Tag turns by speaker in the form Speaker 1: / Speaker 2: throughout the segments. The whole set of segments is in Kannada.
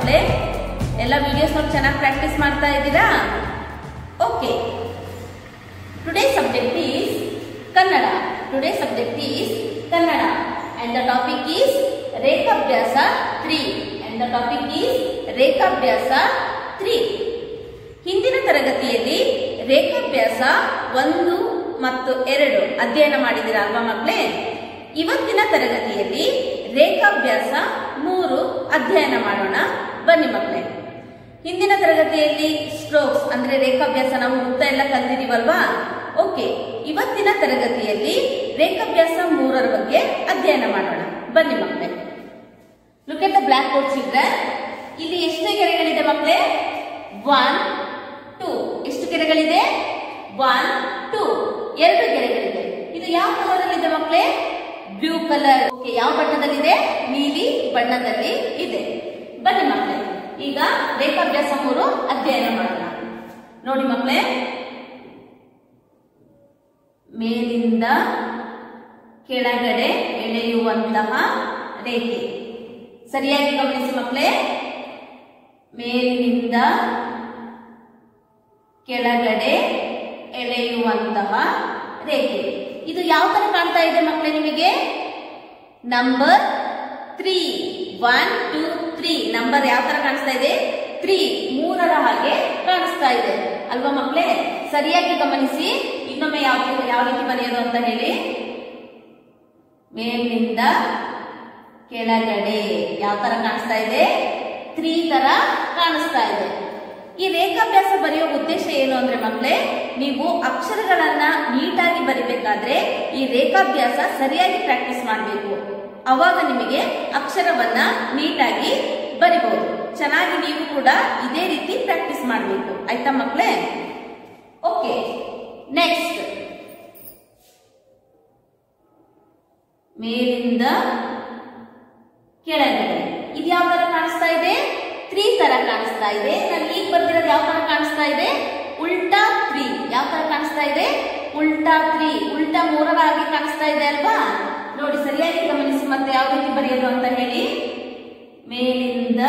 Speaker 1: ಮಕ್ಕಳೇ ಎಲ್ಲ ವಿಡಿಯೋಸ್ ನೋಡಿ ಚೆನ್ನಾಗಿ ಪ್ರಾಕ್ಟೀಸ್ ಮಾಡ್ತಾ ಇದ್ದೀರಾ okay today subject is Kannada today subject is Kannada and the topic is ರೇಖಾಭ್ಯಾಸ three and the topic is ರೇಖಾಭ್ಯಾಸ ತ್ರೀ ಹಿಂದಿನ ತರಗತಿಯಲ್ಲಿ ರೇಖಾಭ್ಯಾಸ ಒಂದು ಮತ್ತು ಎರಡು ಅಧ್ಯಯನ ಮಾಡಿದಿರಾ ಅಲ್ವಾ ಮಕ್ಕಳೇ ಇವತ್ತಿನ ತರಗತಿಯಲ್ಲಿ ರೇಖಾಭ್ಯಾಸ ಮೂರು ಅಧ್ಯಯನ ಮಾಡೋಣ ಬನ್ನಿ ಮಕ್ಕಳೇ ಹಿಂದಿನ ತರಗತಿಯಲ್ಲಿ ಸ್ಟ್ರೋಕ್ಸ್ ಅಂದ್ರೆ ರೇಖಾಭ್ಯಾಸ ನಾವು ವೃತ್ತ ಎಲ್ಲ ಕಲ್ತಿದೀವಲ್ವಾ ಓಕೆ ಇವತ್ತಿನ ತರಗತಿಯಲ್ಲಿ ರೇಖಾಭ್ಯಾಸ ಮೂರರ ಬಗ್ಗೆ ಅಧ್ಯಯನ ಮಾಡೋಣ ಬನ್ನಿ ಮಕ್ಕಳೇ look at the blackboard children ಇಲ್ಲಿ ಎಷ್ಟು ಗೆರೆಗಳಿದೆ ಮಕ್ಕಳೇ ಒನ್ ಟೂ ಎಷ್ಟು ಗೆರೆಗಳಿದೆ ಒನ್ ಟೂ ಎರಡು ಗೆರೆಗಳಿದೆ ಇದು ಯಾವ ಕಲರ್ ಅಲ್ಲಿ ಇದೆ ಮಕ್ಕಳೇ ಬ್ಲೂ ಕಲರ್ ಓಕೆ ಯಾವ ಬಣ್ಣದಲ್ಲಿದೆ ನೀಲಿ ಬಣ್ಣದಲ್ಲಿ ಇದೆ ಬನ್ನಿ ಮಕ್ಕಳೇ ಈಗ ರೇಖಾಭ್ಯಾಸ ಮೂರು ಅಧ್ಯಯನ ಮಾಡೋಣ ನೋಡಿ ಮಕ್ಕಳೇ ಮೇಲಿಂದ ಕೆಳಗಡೆ ಎಳೆಯುವಂತಹ ರೇಖೆ ಸರಿಯಾಗಿ ಗಮನಿಸಿ ಮಕ್ಕಳೇ ಮೇಲಿನಿಂದ ಕೆಳಗಡೆ ಎಳೆಯುವಂತಹ ರೇಖೆ ಇದು ಯಾವ ತರ ಕಾಣ್ತಾ ಇದೆ ಮಕ್ಕಳೇ ನಿಮಗೆ number three one two three number ಯಾವ ತರ ಕಾಣಿಸ್ತಾ ಇದೆ ತ್ರೀ ಮೂರರ ಹಾಗೆ ಕಾಣಿಸ್ತಾ ಇದೆ ಅಲ್ವಾ ಮಕ್ಕಳೇ ಸರಿಯಾಗಿ ಗಮನಿಸಿ ಇನ್ನೊಮ್ಮೆ ಯಾವ ಯಾವ ರೀತಿ ಬರೆಯೋದು ಅಂತ ಹೇಳಿ ಮೇಲಿನಿಂದ ಕೆಳಗಡೆ ಯಾವ ತರ ಕಾಣಿಸ್ತಾ ಇದೆ ತ್ರೀ ತರ ಕಾಣಿಸ್ತಾ ಇದೆ ಈ ರೇಖಾಭ್ಯಾಸ ಬರೆಯೋ ಉದ್ದೇಶ ಏನು ಅಂದ್ರೆ ಮಕ್ಕಳೇ ನೀವು ಅಕ್ಷರಗಳನ್ನ ನೀಟಾಗಿ ಬರಿಬೇಕಾದ್ರೆ ಈ ರೇಖಾಭ್ಯಾಸ ಸರಿಯಾಗಿ ಪ್ರಾಕ್ಟೀಸ್ ಮಾಡಬೇಕು ಅವಾಗ ನಿಮಗೆ ಅಕ್ಷರವನ್ನ ನೀಟಾಗಿ ಬರಿಬಹುದು ಚೆನ್ನಾಗಿ ನೀವು ಕೂಡ ಇದೇ ರೀತಿ ಪ್ರಾಕ್ಟೀಸ್ ಮಾಡಬೇಕು ಆಯ್ತಾ ಮಕ್ಕಳೇ ಓಕೆ ನೆಕ್ಸ್ಟ್ ಮೇಲಿಂದ ಕೆಳಗಡೆ ಇದು ಯಾವ ತರ ಕಾಣಿಸ್ತಾ ಇದೆ ತ್ರೀ ತರ ಕಾಣಿಸ್ತಾ ಇದೆ ನಾನು ಈಗ ಬರ್ದಿರೋದು ಯಾವ ತರ ಕಾಣಿಸ್ತಾ ಇದೆ ಉಲ್ಟಾ ತ್ರೀ ಯಾವ ತರ ಕಾಣಿಸ್ತಾ ಇದೆ ಉಲ್ಟಾ ತ್ರೀ ಉಲ್ಟಾ ಮೂರರ ಹಾಗೆ ಕಾಣಿಸ್ತಾ ಇದೆ ಅಲ್ವಾ ನೋಡಿ ಸರಿಯಾಗಿ ಗಮನಿಸಿ ಮತ್ತೆ ಯಾವ ರೀತಿ ಬರೆಯೋದು ಅಂತ ಹೇಳಿ ಮೇಲಿಂದ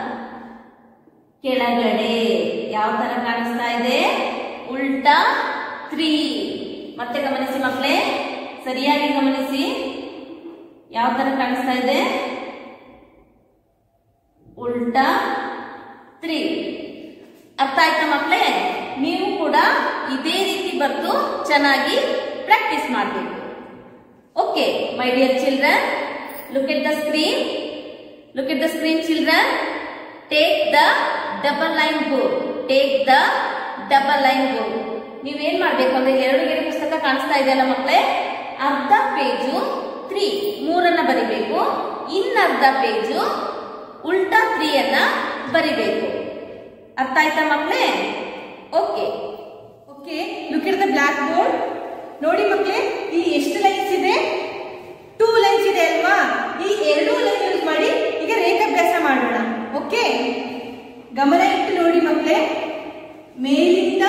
Speaker 1: ಕೆಳಗಡೆ ಯಾವ ತರ ಕಾಣಿಸ್ತಾ ಇದೆ ಉಲ್ಟಾ ತ್ರೀ ಮತ್ತೆ ಗಮನಿಸಿ ಮಕ್ಕಳೇ ಸರಿಯಾಗಿ ಗಮನಿಸಿ ಯಾವ ತರ ಕಾಣಿಸ್ತಾ ಇದೆ ಉಲ್ಟಾ ತ್ರೀ ಅರ್ಥ ಆಯ್ತಾ ಮಕ್ಕಳೇ ನೀವು ಕೂಡ ಇದೇ ರೀತಿ ಬರೆದು ಚೆನ್ನಾಗಿ ಪ್ರಾಕ್ಟೀಸ್ ಮಾಡಬೇಕು okay my dear children look at the screen look at the screen children take the double line board take the double line board ನೀವೇನ್ ಮಾಡ್ಬೇಕು ಅಂದ್ರೆ ಎರಡು ಗೆರೆ ಪುಸ್ತಕ ಕಾಣಿಸ್ತಾ ಇದೆಯಲ್ಲ ಮಕ್ಕಳೇ ಅರ್ಧ ಪೇಜು ತ್ರೀ ಮೂರನ್ನ ಬರಿಬೇಕು ಇನ್ನರ್ಧ ಪೇಜು ಉಲ್ಟಾ ತ್ರೀ ಅನ್ನ ಬರಿಬೇಕು ಅರ್ಥ ಆಯ್ತಾ ಮಕ್ಕಳೇ okay
Speaker 2: okay look at the blackboard ನೋಡಿ ಮಕ್ಕಳೇ ಇಲ್ಲಿ ಎಷ್ಟು ಲೈನ್ಸ್ ಇದೆ ಟೂ ಲೈನ್ಸ್ ಇದೆ ಅಲ್ವಾ ಈ ಎರಡೂ ಲೈನ್ ಯೂಸ್ ಮಾಡಿ ಈಗ ರೇಖಾಭ್ಯಾಸ ಮಾಡೋಣ ಓಕೆ ಗಮನ ಇಟ್ಟು ನೋಡಿ ಮಕ್ಕಳೇ ಮೇಲಿಂದ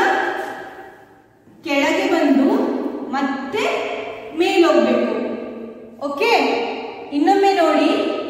Speaker 2: ಕೆಳಗೆ ಬಂದು ಮತ್ತೆ ಮೇಲೋಗ್ಬೇಕು ಓಕೆ ಇನ್ನೊಮ್ಮೆ ನೋಡಿ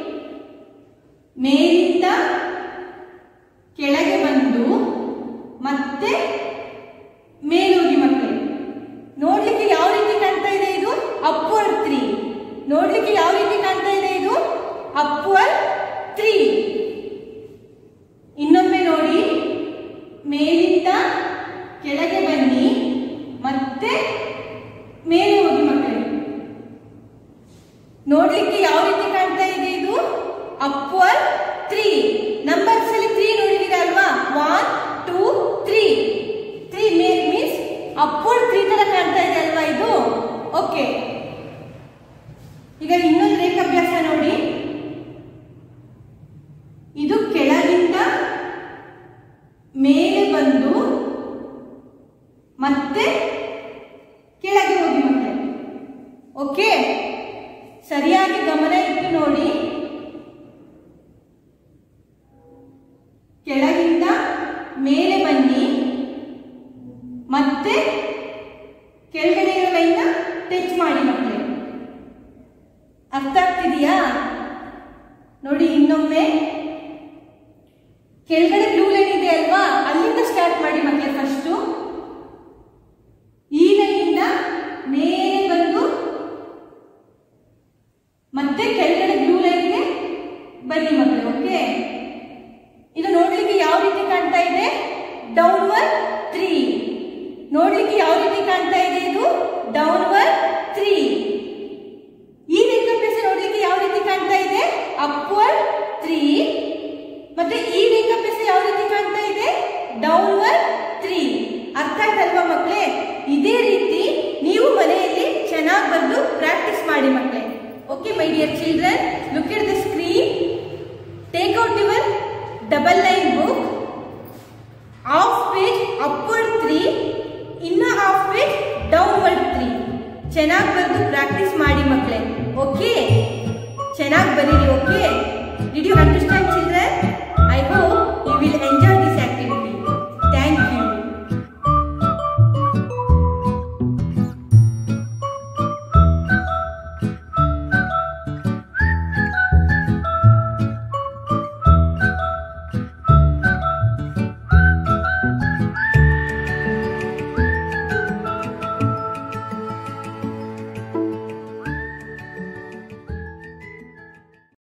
Speaker 2: ಮೇಲಿಂದ ಕೆಳಗೆ ಬಂದು ಮತ್ತೆ ಮೇಲೋಗಿ ಮಕ್ಕಳೇ ನೋಡ್ಲಿಕ್ಕೆ ಯಾವ ರೀತಿ ಕಾಣ್ತಾ ಇದೆ ಇದು ಅಪ್ವರ್ಡ್ ತ್ರೀ ನೋಡ್ಲಿಕ್ಕೆ ಯಾವ ರೀತಿ ಕಾಣ್ತಾ ಇದೆ ಇದು ಅಪ್ವರ್ಡ್ ತ್ರೀ ಇನ್ನೊಮ್ಮೆ ನೋಡಿ ಮೇಲಿಂದ ಕೆಳಗೆ ಬನ್ನಿ ಮತ್ತೆ ಮೇಲೆ ಹೋಗಿ ಮಕ್ಕಳೇ ನೋಡ್ಲಿಕ್ಕೆ ಯಾವ ರೀತಿ ಕಾಣ್ತಾ ಇದೆ ಇದು ಅಪ್ವರ್ಡ್ ತ್ರೀ ನಂಬರ್ಸ್ ಅಲ್ಲಿ ತ್ರೀ ನೋಡಿದೀರ ಅಲ್ವಾ one two three three means upward three ತರ ಕಾಣ್ತಾ ಇದೆ ಅಲ್ವಾ ಇದು ಓಕೆ ಈಗ ಇನ್ನೊಂದು ರೇಖಾಭ್ಯಾಸ ನೋಡಿ ಇದು ಕೆಳಗಿಂದ ಮೇಲೆ ಬಂದು ಮತ್ತೆ ಕೆಳಗೆ ಹೋಗಿ ಮಕ್ಕಳೇ ಓಕೆ ಸರಿಯಾಗಿ ಗಮನ ಇಟ್ಟು ನೋಡಿ ಕೆಳಗಿಂದ ಮೇಲೆ ಬನ್ನಿ ಮತ್ತೆ ಕೆಳಗಡೆ ಇರೋ ಲೈನ್ನ ಟಚ್ ಮಾಡಿ ಮಕ್ಕಳೇ ಅರ್ಥ ಆಗ್ತಿದೆಯಾ ನೋಡಿ ಇನ್ನೊಮ್ಮೆ ಕೆಳಗಡೆ ಬ್ಲೂ ಲೈನ್ ಇದೆ ಅಲ್ವಾ ಅಲ್ಲಿಂದ ಸ್ಟಾರ್ಟ್ ಮಾಡಿ ಮಕ್ಕಳೇ ಫಸ್ಟು ಈ ಲೈನಿಂದ ಮೇಲೆ ಬಂದು ಮತ್ತೆ ಕೆಳಗಡೆ ಬ್ಲೂ ಲೈನ್ಗೆ ಬನ್ನಿ ಮಕ್ಕಳು ಓಕೆ ಇದು ನೋಡ್ಲಿಕ್ಕೆ ಯಾವ ರೀತಿ ಕಾಣ್ತಾ ಇದೆ ಡೌನ್ವರ್ಡ್ ತ್ರೀ ನೋಡ್ಲಿಕ್ಕೆ ಯಾವ ರೀತಿ ಕಾಣ್ತಾ ಇದೆ ಇದು ಡೌನ್ವರ್ಡ್ ತ್ರೀ ಈ ರೇಖಾಭ್ಯಾಸ ನೋಡ್ಲಿಕ್ಕೆ ಯಾವ ರೀತಿ ಕಾಣ್ತಾ ಇದೆ ಅಪ್ವರ್ಡ್ ತ್ರೀ ಮತ್ತೆ ಈ ರೇಖಾಭ್ಯಾಸ ಯಾವ ರೀತಿ ಕಾಣ್ತಾ ಇದೆ ಡೌನ್ವರ್ಡ್ ತ್ರೀ ಅರ್ಥ ಆಯ್ತಲ್ವಾ ಮಕ್ಕಳೇ ಇದೇ ರೀತಿ ನೀವು ಮನೆಯಲ್ಲಿ ಚೆನ್ನಾಗಿ ಬಂದು ಪ್ರಾಕ್ಟೀಸ್ ಮಾಡಿ ಮಕ್ಕಳೇ okay my dear children look at the screen take out your double line book half page upward three ಇನ್ನ ಹಾಫ್ ಪೇಜ್ ಡೌನ್ವರ್ಡ್ ತ್ರೀ ಚೆನ್ನಾಗಿ ಬರೆದು ಪ್ರಾಕ್ಟೀಸ್ ಮಾಡಿ ಮಕ್ಕಳೇ ಓಕೆ ಚೆನ್ನಾಗಿ ಬರೀರಿ okay did you understand children